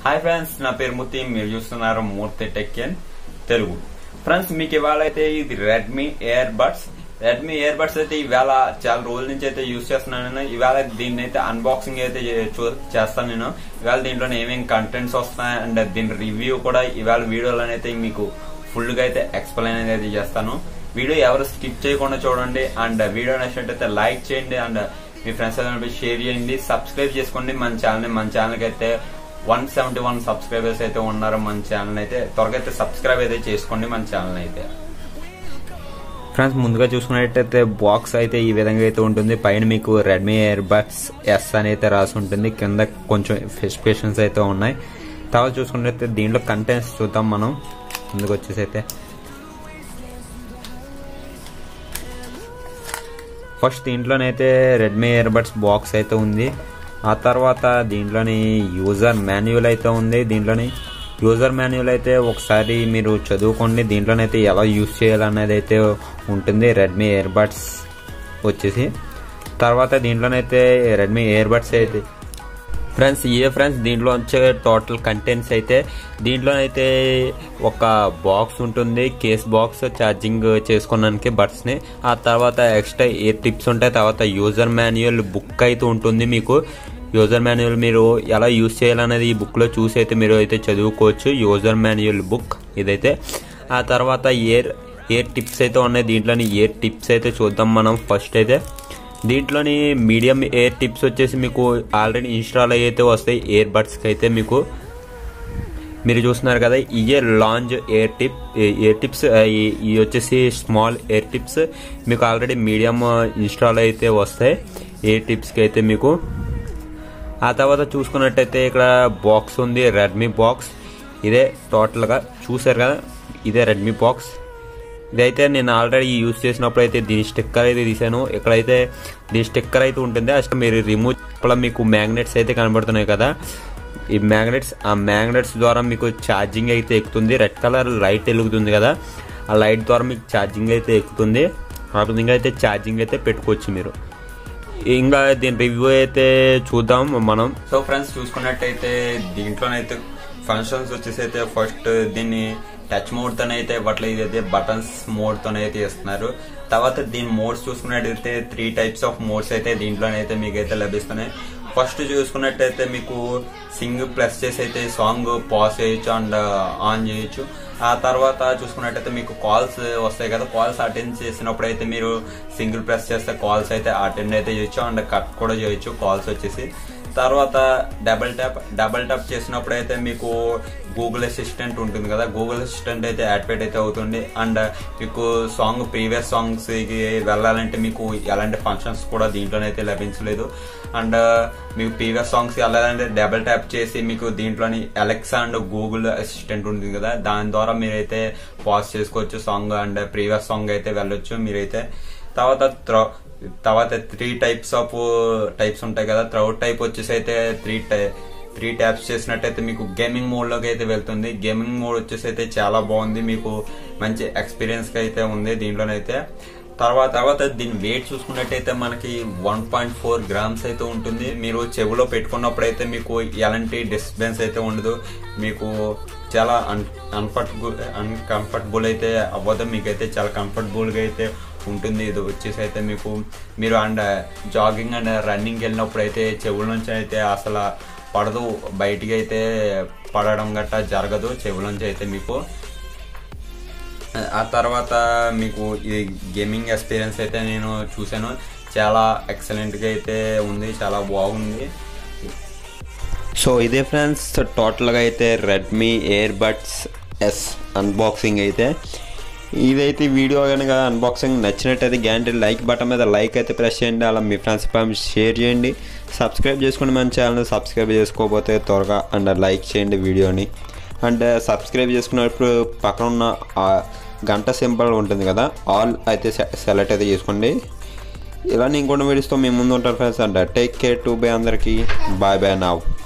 hi friends నా పేరు మూర్తి మీరు చూస్తున్నారు Murthy tech in Telugu friends మీకు ఇవాళ అయితే ఇది Redmi earbuds Redmi earbuds అయితే ఇవాళ చాలా రోజుల నుంచి అయితే యూస్ చేస్తున్నాను నేను ఇవాళ దీన్ని అయితే అన్బాక్సింగ్ అయితే చే- చూ- చేస్తాను నేను ఇవాళ దీంట్లో ఏమేమి కంటెంట్స్ వస్తున్నాయి అండ్ దీని రివ్యూ కూడా ఇవాళ వీడియోలో అయితే మీకు ఫుల్ గా అయితే ఎక్స్ప్లెయిన్ అనేది చేస్తాను వీడియో ఎవరు స్కిప్ చేయకుండా చూడండి అండ్ వీడియో నచ్చినట్టయితే లైక్ చేయండి అండ్ మీ ఫ్రెండ్స్ అందరిపై షేర్ చేయండి సబ్స్క్రైబ్ చేసుకోండి మన ఛానల్ మన ఛానల్ కి అయితే వన్ సెవెంటీ వన్ సబ్స్క్రైబర్స్ అయితే ఉన్నారు మన ఛానల్ అయితే త్వరగా అయితే సబ్స్క్రైబ్ అయితే చేసుకోండి మన ఛానల్ అయితే ఫ్రెండ్స్ ముందుగా చూసుకున్నట్టయితే బాక్స్ అయితే ఈ విధంగా అయితే ఉంటుంది పైన మీకు రెడ్మీ ఇయర్ బడ్స్ ఎస్ అని అయితే రాసి ఉంటుంది కింద కొంచెం స్పెసిఫికేషన్స్ అయితే ఉన్నాయి తర్వాత చూసుకున్నట్టయితే దీంట్లో కంటెంట్స్ చూద్దాం మనం ముందుకు వచ్చేసి అయితే ఫస్ట్ దీంట్లోనైతే రెడ్మీ ఇయర్ బడ్స్ బాక్స్ అయితే ఉంది ఆ తర్వాత దీంట్లోని యూజర్ మాన్యువల్ అయితే ఉంది దీంట్లోని యూజర్ మాన్యువల్ అయితే ఒకసారి మీరు చదువుకోండి దీంట్లోనైతే ఎలా యూజ్ చేయాలనేది అయితే ఉంటుంది రెడ్మీ ఇయర్ బడ్స్ వచ్చేసి తర్వాత దీంట్లోనైతే రెడ్మీ ఇయర్ బడ్స్ అయితే ఫ్రెండ్స్ ఇయే ఫ్రెండ్స్ దీంట్లో వచ్చే టోటల్ కంటెంట్స్ అయితే దీంట్లోనైతే ఒక బాక్స్ ఉంటుంది కేస్ బాక్స్ ఛార్జింగ్ చేసుకోవడానికి బడ్స్ని ఆ తర్వాత ఎక్స్ట్రా ఏ టిప్స్ ఉంటాయి తర్వాత యూజర్ మాన్యువల్ బుక్ అయితే ఉంటుంది మీకు యూజర్ మాన్యువల్ మీరు ఎలా యూజ్ చేయాలనేది ఈ బుక్లో చూసి అయితే మీరు అయితే చదువుకోవచ్చు యూజర్ మాన్యువల్ బుక్ ఇదైతే ఆ తర్వాత ఇయర్ ఇయర్ టిప్స్ అయితే ఉన్నాయి దీంట్లోని ఇయర్ టిప్స్ అయితే చూద్దాం మనం ఫస్ట్ అయితే దీంట్లోని మీడియం ఎయిర్ టిప్స్ వచ్చేసి మీకు ఆల్రెడీ ఇన్స్టాల్ అయితే వస్తాయి ఇయర్ బడ్స్కి అయితే మీకు మీరు చూస్తున్నారు కదా ఇయే large air tip air tips ఇవి వచ్చేసి స్మాల్ ఎయిర్ టిప్స్ మీకు ఆల్రెడీ మీడియం ఇన్స్టాల్ అయితే వస్తాయి ఎయిర్ టిప్స్కి అయితే మీకు ఆ తర్వాత చూసుకున్నట్టయితే ఇక్కడ బాక్స్ ఉంది రెడ్మీ బాక్స్ ఇదే టోటల్గా చూసారు కదా ఇదే రెడ్మీ బాక్స్ ఇదైతే నేను ఆల్రెడీ యూజ్ చేసినప్పుడు అయితే దీని స్టిక్కర్ అయితే తీసాను ఇక్కడైతే దీని స్టిక్కర్ అయితే ఉంటుంది అసలు మీరు రిమూవ్ ఇక్కడ మీకు మ్యాగ్నెట్స్ అయితే కనబడుతున్నాయి కదా ఈ మ్యాగ్నెట్స్ ఆ మ్యాగ్నెట్స్ ద్వారా మీకు ఛార్జింగ్ అయితే ఎక్కుతుంది రెడ్ కలర్ లైట్ వెలుగుతుంది కదా ఆ లైట్ ద్వారా మీకు ఛార్జింగ్ అయితే ఎక్కుతుంది ఆ విధంగా అయితే ఛార్జింగ్ అయితే పెట్టుకోవచ్చు మీరు ఇంకా దీని రివ్యూ అయితే చూద్దాం మనం సో ఫ్రెండ్స్ చూసుకున్నట్టయితే దీంట్లోనైతే ఫంక్షన్స్ వచ్చేసి అయితే ఫస్ట్ దీన్ని టచ్ మోడ్ తోనైతే ఇవ్వట్లేదు ఇదైతే బటన్స్ మోడ్ తోనైతే ఇస్తున్నారు తర్వాత దీని మోడ్స్ చూసుకున్నట్టయితే త్రీ టైప్స్ ఆఫ్ మోడ్స్ అయితే దీంట్లోనైతే మీకు అయితే లభిస్తున్నాయి ఫస్ట్ చూసుకున్నట్టయితే మీకు సింగ్ ప్లస్ చేసి అయితే సాంగ్ పాజ్ చేయొచ్చు అండ్ ఆన్ చేయొచ్చు ఆ తర్వాత చూసుకున్నట్టయితే మీకు కాల్స్ వస్తాయి కదా కాల్స్ అటెండ్ చేసినప్పుడు అయితే మీరు సింగిల్ ప్రెస్ చేస్తే కాల్స్ అయితే అటెండ్ అయితే చేయొచ్చు అండ్ కట్ కూడా చేయొచ్చు కాల్స్ వచ్చేసి తర్వాత డబల్ ట్యాప్ డబల్ ట్యాప్ చేసినప్పుడు అయితే మీకు గూగుల్ అసిస్టెంట్ ఉంటుంది కదా గూగుల్ అసిస్టెంట్ అయితే యాక్టివేట్ అయితే అవుతుంది అండ్ మీకు సాంగ్ ప్రీవియస్ సాంగ్స్ కి వెళ్ళాలంటే మీకు ఎలాంటి ఫంక్షన్స్ కూడా దీంట్లోనైతే లభించలేదు అండ్ మీకు ప్రీవియస్ సాంగ్స్ వెళ్ళాలంటే డబల్ ట్యాప్ చేసి మీకు దీంట్లోని అలెక్సా అండ్ గూగుల్ అసిస్టెంట్ ఉంటుంది కదా దాని ద్వారా మీరైతే పాజ్ చేసుకోవచ్చు సాంగ్ అండ్ ప్రీవియస్ సాంగ్ అయితే వెళ్ళొచ్చు మీరైతే తర్వాత త్రో తర్వాత త్రీ టైప్స్ ఆఫ్ టైప్స్ ఉంటాయి కదా థర్డ్ టైప్ వచ్చేసి అయితే త్రీ టై త్రీ ట్యాప్స్ చేసినట్టయితే మీకు గేమింగ్ మోడ్ లోకి అయితే వెళ్తుంది గేమింగ్ మోడ్ వచ్చేసి అయితే చాలా బాగుంది మీకు మంచి ఎక్స్పీరియన్స్ అయితే ఉంది దీంట్లోనైతే తర్వాత తర్వాత దీని వెయిట్ చూసుకున్నట్టయితే మనకి వన్ పాయింట్ ఫోర్ గ్రామ్స్ అయితే ఉంటుంది మీరు చెవిలో పెట్టుకున్నప్పుడు అయితే మీకు ఎలాంటి డిస్టర్బెన్స్ అయితే ఉండదు మీకు చాలా అన్ అన్కంఫర్టబుల్ అన్కంఫర్టబుల్ అయితే అవ్వదు మీకైతే చాలా కంఫర్టబుల్గా అయితే ఉంటుంది ఇది వచ్చేసి అయితే మీకు మీరు అండ్ జాగింగ్ అండ్ రన్నింగ్ వెళ్ళినప్పుడు అయితే చెవుల నుంచి అయితే అసలు పడదు బయటికి అయితే పడడం గట్టా జరగదు చెవుల నుంచి అయితే మీకు ఆ తర్వాత మీకు ఈ గేమింగ్ ఎక్స్పీరియన్స్ అయితే నేను చూశాను చాలా ఎక్సలెంట్గా అయితే ఉంది చాలా బాగుంది సో ఇదే ఫ్రెండ్స్ టోటల్గా అయితే Redmi earbuds S unboxing అయితే ఇదైతే వీడియో కనుక అన్బాక్సింగ్ నచ్చినట్టయితే గ్యారంటీ లైక్ బటన్ మీద లైక్ అయితే ప్రెస్ చేయండి అలా మీ ఫ్రెండ్స్ ఫ్యామిలీ షేర్ చేయండి సబ్స్క్రైబ్ చేసుకోండి మన ఛానల్ సబ్స్క్రైబ్ చేసుకోకపోతే త్వరగా అండ్ లైక్ చేయండి వీడియోని అండ్ సబ్స్క్రైబ్ చేసుకున్నప్పుడు పక్కన ఉన్న ఆ గంట సింబల్ ఉంటుంది కదా ఆల్ అయితే సెలెక్ట్ అయితే చేసుకోండి ఇలా ఇంకొన్ని వీడియోస్తో మీ ముందు ఉంటారు ఫ్రెండ్స్ అండ్ టేక్ కేర్ టు బై అందరికీ బాయ్ బాయ్ నావ్